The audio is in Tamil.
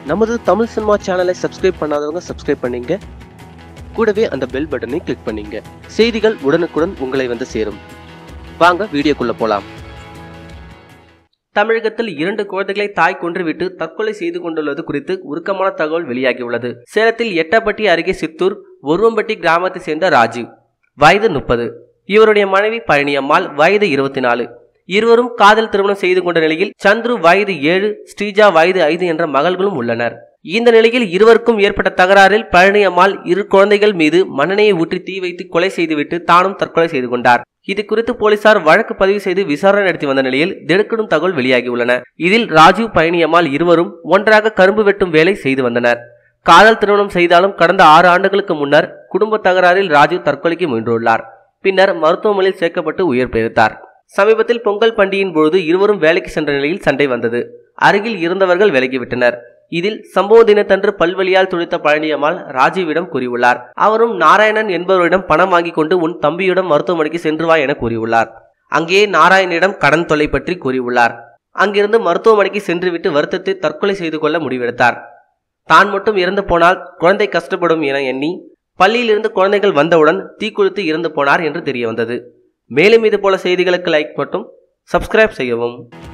நமது தமிழ் சினிமா சேனலை சப்ஸ்கிரைப் பண்ணாதவங்க சப்ஸ்கிரைப் பண்ணீங்க கூடவே அந்த பெல் பட்டனை கிளிக் பண்ணீங்க செய்திகள் உடனுக்குடன் உங்களை வந்து சேரும் வாங்க வீடியோக்குள்ள போலாம் தமிழகத்தில் இரண்டு குழந்தைகளை தாய் கொன்றுவிட்டு தற்கொலை செய்து கொண்டுள்ளது குறித்து உருக்கமான தகவல் வெளியாகியுள்ளது சேலத்தில் எட்டப்பட்டி அருகே சித்தூர் ஒருவம்பட்டி கிராமத்தை சேர்ந்த ராஜீவ் வயது முப்பது இவருடைய மனைவி பழனியம்மாள் வயது இருபத்தி நாலு இருவரும் காதல் திருமணம் செய்து கொண்ட நிலையில் சந்துரு வயது ஏழு ஸ்ரீஜா வயது ஐந்து என்ற மகள்களும் உள்ளனர் இந்த நிலையில் இருவருக்கும் ஏற்பட்ட தகராறில் பழனியம்மாள் இரு குழந்தைகள் மீது மண்ணெண்ணெயை ஊற்றி தீ வைத்து கொலை செய்துவிட்டு தானும் தற்கொலை செய்து கொண்டார் இது குறித்து போலீசார் வழக்கு பதிவு செய்து விசாரணை நடத்தி வந்த நிலையில் திடுக்கிடும் தகவல் வெளியாகியுள்ளன இதில் ராஜீவ் பழனியம்மாள் இருவரும் ஒன்றாக கரும்பு வெட்டும் வேலை செய்து வந்தனர் காதல் திருமணம் செய்தாலும் கடந்த ஆறு ஆண்டுகளுக்கு முன்னர் குடும்ப தகராறில் ராஜீவ் தற்கொலைக்கு முயன்றுள்ளார் பின்னர் மருத்துவமனையில் சேர்க்கப்பட்டு உயிர் பிழைத்தார் சமீபத்தில் பொங்கல் பண்டிகையின் பொழுது இருவரும் வேலைக்கு சென்ற நிலையில் சண்டை வந்தது அருகில் இருந்தவர்கள் விலகிவிட்டனர் இதில் சம்பவ தினத்தன்று பல்வழியால் துடித்த பழனியம்மாள் ராஜீவிடம் கூறியுள்ளார் அவரும் நாராயணன் என்பவரிடம் பணம் வாங்கி கொண்டு உன் தம்பியிடம் மருத்துவமனைக்கு சென்று வா என கூறியுள்ளார் அங்கேயே நாராயணிடம் கடன் தொல்லை பற்றி கூறியுள்ளார் அங்கிருந்து மருத்துவமனைக்கு சென்றுவிட்டு வருத்தத்தை தற்கொலை செய்து கொள்ள முடிவெடுத்தார் தான் மட்டும் இறந்து போனால் குழந்தை கஷ்டப்படும் என எண்ணி பள்ளியிலிருந்து குழந்தைகள் வந்தவுடன் தீக்குளித்து இறந்து போனார் என்று தெரிய வந்தது மேலும் இது போல செய்திகளுக்கு லைக் மட்டும் சப்ஸ்கிரைப் செய்யவும்